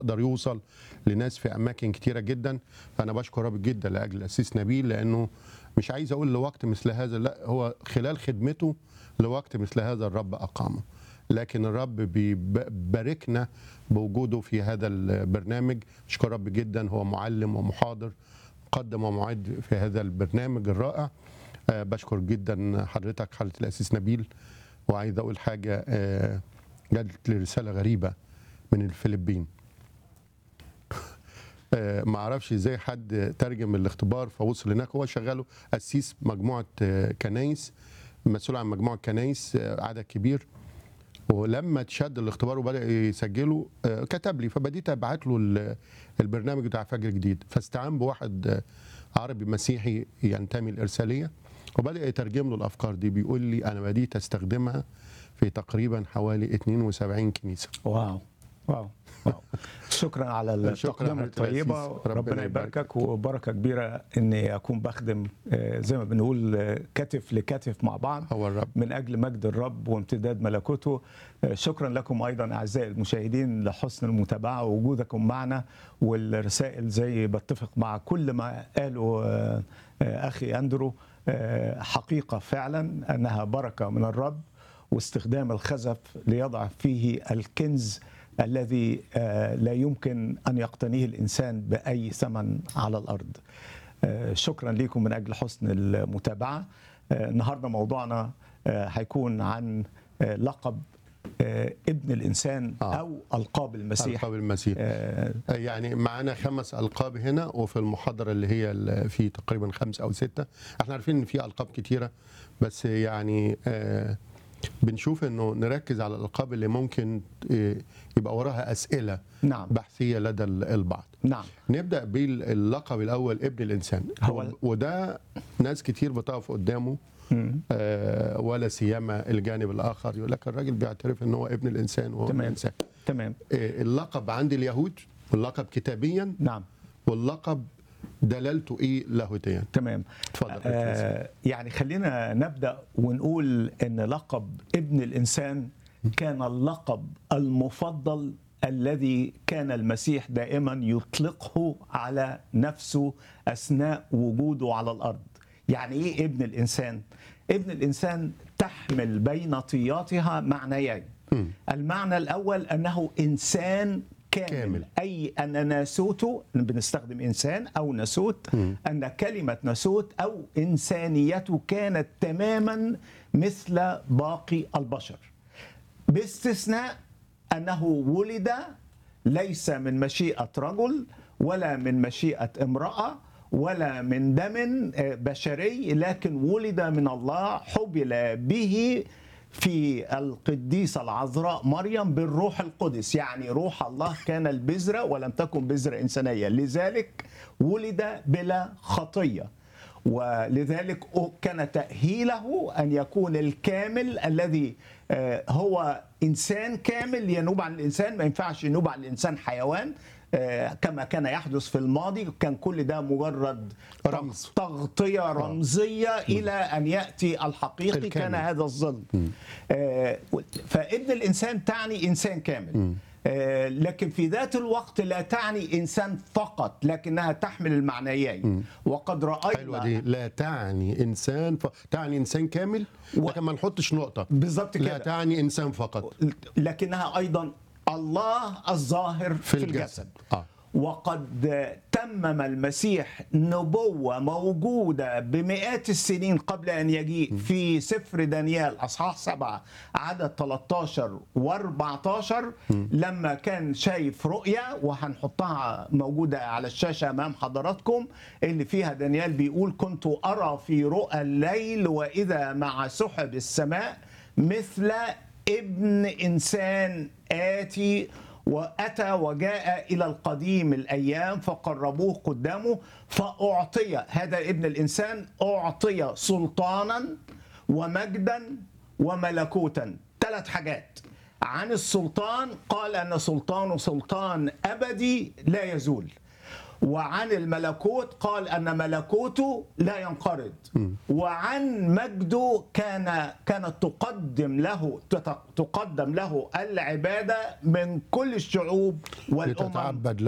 يقدر يوصل لناس في اماكن كتيره جدا فانا بشكر رب جدا لاجل الاسيس نبيل لانه مش عايز اقول لوقت مثل هذا لا هو خلال خدمته لوقت مثل هذا الرب اقامه لكن الرب بيباركنا بوجوده في هذا البرنامج اشكر رب جدا هو معلم ومحاضر مقدم ومعد في هذا البرنامج الرائع آه، بشكر جدا حضرتك حضرة الاسيس نبيل وعايز اقول حاجه آه، جات لي رساله غريبه من الفلبين آه، ما اعرفش ازاي حد ترجم الاختبار فوصل هناك هو شغاله قسيس مجموعه آه، كنايس مسؤول عن مجموعه كنايس آه، عدد كبير ولما اتشد الاختبار وبدا يسجله آه، كتب لي فبديت ابعت له ال- البرنامج بتاع فجر جديد فاستعان بواحد آه، عربي مسيحي ينتمي الارساليه وبدا يترجم له الافكار دي بيقول لي انا بديت استخدمها في تقريبا حوالي 72 كنيسه واو واو واو شكرا على شكراً التقدمه حضرتك الطيبه العزيز. ربنا ربنا يبارك. يباركك وبركه كبيره اني اكون بخدم آه، زي ما بنقول آه، كتف لكتف مع بعض هو الرب من اجل مجد الرب وامتداد ملكوته آه، شكرا لكم ايضا اعزائي المشاهدين لحسن المتابعه ووجودكم معنا والرسائل زي بتفق مع كل ما قاله آه، آه، اخي اندرو آه، حقيقه فعلا انها بركه من الرب واستخدام الخزف ليضع فيه الكنز الذي آه، لا يمكن ان يقتنيه الانسان باي ثمن على الارض. آه، شكرا لكم من اجل حسن المتابعه. آه، النهارده موضوعنا آه، هيكون عن آه، لقب آه، ابن الانسان آه. او القاب المسيح. القاب المسيح آه، يعني معانا خمس القاب هنا وفي المحاضره اللي هي ال- في تقريبا خمس او سته احنا عارفين ان في القاب كتيره بس يعني آه بنشوف انه نركز على الالقاب اللي ممكن آه، يبقى وراها اسئله نعم بحثيه لدى ال- البعض نعم نبدا باللقب الاول ابن الانسان هو- وده ناس كتير بتقف قدامه مم. آه، ولا سيما الجانب الاخر يقول لك الراجل بيعترف ان هو ابن الانسان وهو ابن تمام. الانسان تمام آه، اللقب عند اليهود واللقب كتابيا نعم واللقب دلالته ايه لاهوتيا تمام اتفضل آه آه يعني خلينا نبدا ونقول ان لقب ابن الانسان كان اللقب المفضل الذي كان المسيح دائما يطلقه على نفسه اثناء وجوده على الارض يعني ايه ابن الانسان ابن الانسان تحمل بين طياتها معنيين المعنى الاول انه انسان كامل, كامل. كامل. اي ان ناسوته بنستخدم انسان او ناسوت ان كلمه ناسوت او انسانيته كانت تماما مثل باقي البشر باستثناء انه ولد ليس من مشيئه رجل ولا من مشيئه امراه ولا من دم آه، بشري لكن ولد من الله حبل به في القديسة العذراء مريم بالروح القدس يعني روح الله كان البذرة ولم تكن بذرة إنسانية لذلك ولد بلا خطية ولذلك كان تأهيله أن يكون الكامل الذي آه، هو إنسان كامل ينوب عن الإنسان ما ينفعش ينوب عن الإنسان حيوان آه، كما كان يحدث في الماضي كان كل ده مجرد رمز. تغطية رمزية إلى أن يأتي الحقيقي الكامل. كان هذا الظل آه، فابن الإنسان تعني إنسان كامل آه، لكن في ذات الوقت لا تعني إنسان فقط لكنها تحمل المعنيين وقد حلوه رأينا دي لا تعني انسان ف... تعني انسان كامل و- لكن ما نحطش نقطه بالظبط لا كده تعني انسان فقط لكنها أيضا الله الظاهر في, في الجسد, الجسد. آه. وقد تمم المسيح نبوة موجودة بمئات السنين قبل أن يجيء في سفر دانيال أصحاح سبعة عدد 13 و14 لما كان شايف رؤية وهنحطها موجودة على الشاشة أمام حضراتكم اللي فيها دانيال بيقول كنت أرى في رؤى الليل وإذا مع سحب السماء مثل ابن إنسان آتي وأتى وجاء إلى القديم الأيام فقربوه قدامه فأعطي هذا ابن الإنسان أعطي سلطانا ومجدا وملكوتا ثلاث حاجات عن السلطان قال أن سلطانه سلطان أبدي لا يزول وعن الملكوت قال ان ملكوته لا ينقرض وعن مجده كان كانت تقدم له تقدم له العباده من كل الشعوب والامم لتتعبد له